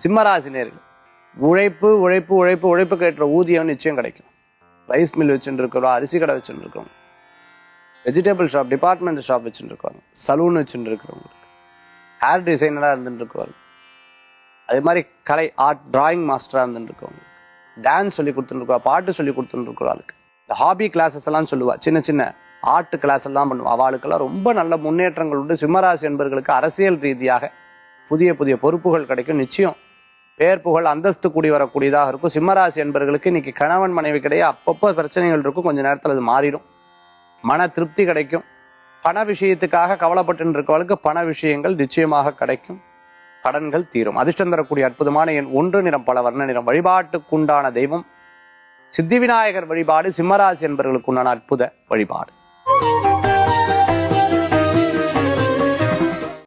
சிம்மராசினியர்கள் உழைப்பு உழைப்பு உழைப்பு உழைப்புக்கு ஏற்ற ஊதியம் நிச்சயம் கிடைக்கும் ரைஸ் மில் வச்சுட்டு இருக்கிறோம் அரிசி கடை வச்சுட்டு இருக்கோம் வெஜிடபிள் ஷாப் டிபார்ட்மெண்ட் ஷாப் வச்சுட்டு இருக்காங்க சலூன் வச்சுட்டு இருக்கிறவங்களுக்கு ஹேர் டிசைனராக இருந்துட்டு இருக்குவாங்க அதே மாதிரி கலை ஆர்ட் டிராயிங் மாஸ்டராக இருந்துட்டு இருக்கவங்க டான்ஸ் சொல்லி கொடுத்துருக்கா பாட்டு சொல்லி கொடுத்துட்டு ஆளுக்கு இந்த ஹாபி கிளாஸஸ் எல்லாம் சொல்லுவா சின்ன சின்ன ஆர்ட் கிளாஸ் எல்லாம் பண்ணுவா அவளுக்கெல்லாம் ரொம்ப நல்ல முன்னேற்றங்கள் உண்டு சிம்மராசி என்பவர்களுக்கு அரசியல் ரீதியாக புதிய புதிய பொறுப்புகள் கிடைக்கும் நிச்சயம் பேர் புகழ் அந்தஸ்து கூடி வரக்கூடியதாக இருக்கும் சிம்மராசி என்பவர்களுக்கு இன்னைக்கு கணவன் மனைவி கிடையாது அப்பப்போ பிரச்சனைகள் இருக்கும் கொஞ்ச நேரத்தில் அது மாறிடும் மன திருப்தி கிடைக்கும் பண விஷயத்துக்காக கவலைப்பட்டு இருக்கவளுக்கு பண விஷயங்கள் நிச்சயமாக கிடைக்கும் கடன்கள் தீரும் அதிர்ஷ்டம் தரக்கூடிய அற்புதமான எண் ஒன்று நிறம் பல வர்ண நிறம் வழிபாட்டுக்குண்டான தெய்வம் சித்தி விநாயகர் வழிபாடு சிம்மராசி என்பவர்களுக்கு உண்டான அற்புத வழிபாடு